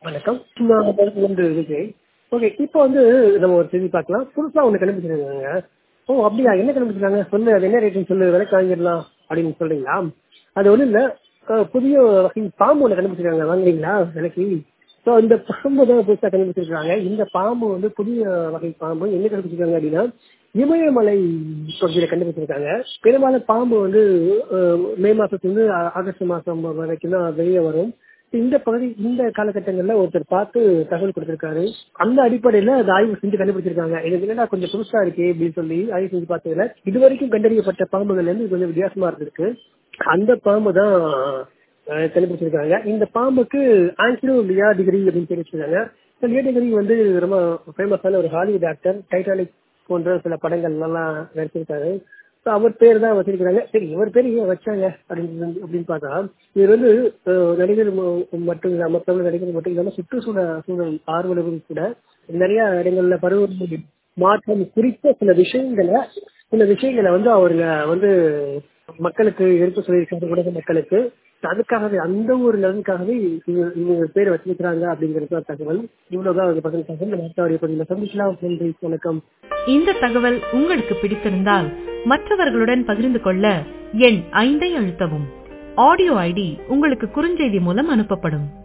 வணக்கம் நான் வந்து விஜய் ஓகே இப்போ வந்து நம்ம ஒரு செய்தி பார்க்கலாம் புதுசாக ஒன்று கண்டுபிடிச்சிருக்காங்க ஓ அப்படியா என்ன கண்டுபிடிச்சிருக்காங்க சொல்லு அது என்ன ரேட்டுன்னு சொல்லு விலைக்கு வாங்கிடலாம் அப்படின்னு சொல்றீங்களா அது ஒன்றும் இல்லை புதிய வகை பாம்பு ஒன்று கண்டுபிடிச்சிருக்காங்க வாங்குறீங்களா விலைக்கு ஸோ இந்த பாம்பு தான் புதுசாக கண்டுபிடிச்சிருக்காங்க இந்த பாம்பு வந்து புதிய வகை பாம்பு எங்க கண்டுபிடிச்சிருக்காங்க அப்படின்னா இமயமலை பகுதியில் கண்டுபிடிச்சிருக்காங்க பெரும்பாலும் பாம்பு வந்து அஹ், மே மாசத்துலேருந்து ஆகஸ்ட் மாசம் வரைக்கும் தான் வெளியே வரும் இந்த பகுதி இந்த காலகட்டங்களில் ஒருத்தர் பார்த்து தகவல் கொடுத்திருக்காரு அந்த அடிப்படையில அதை ஆய்வு செஞ்சு கண்டுபிடிச்சிருக்காங்க எனக்கு என்னடா கொஞ்சம் புதுசா இருக்கே அப்படின்னு சொல்லி ஆய்வு செஞ்சு பார்த்ததுல இதுவரைக்கும் கண்டறியப்பட்ட பாம்புகள் இருந்து இது கொஞ்சம் வித்தியாசமா இருந்திருக்கு அந்த பாம்பு தான் அஹ், கண்டுபிடிச்சிருக்காங்க இந்த பாம்புக்கு ஆங்கிலோ லியா டிகிரி அப்படின்னு பேர் வச்சிருக்காங்க இந்த லியா டிகிரி வந்து ரொம்ப ஃபேமஸான ஒரு ஹாலிவுட் ஆக்டர் டைட்டானிக் போன்ற சில படங்கள் எல்லாம் நடிச்சிருக்காரு ஸோ அவர் பேர் தான் வச்சிருக்கிறாங்க சரி இவர் பேர் ஏன் வச்சாங்க அப்படின்னு அப்படின்னு பார்த்தா இவர் வந்து அஹ், நடிகர் ம- மட்டும் இல்லாம தமிழ் நடிகர் மட்டும் இல்லாம சுற்றுச்சூழல் சூழல் ஆர்வலரும் கூட நிறைய இடங்கள்ல பருவ மாற்றம் குறித்த சில விஷயங்களை சில விஷயங்களை வந்து அவருங்க வந்து மக்களுக்கு எடுத்து சொல்லியிருக்காரு உலக மக்களுக்கு அதுக்காகவே அந்த ஒரு நலனுக்காகவே இவங்க இவங்க பேர் வச்சிருக்கிறாங்க அப்படிங்கிறது தான் தகவல் இவ்வளவுதான் அது பதில் தகவல் நம்ம அடுத்த ஆடியோ பதிவில் சந்திக்கலாம் நன்றி வணக்கம் இந்த தகவல் உங்களுக்கு பிடித்திருந்தால் மற்றவர்களுடன் பகிர்ந்து கொள்ள எண் ஐந்தை அழுத்தவும் ஆடியோ ஐடி உங்களுக்கு குறுஞ்செய்தி மூலம் அனுப்பப்படும்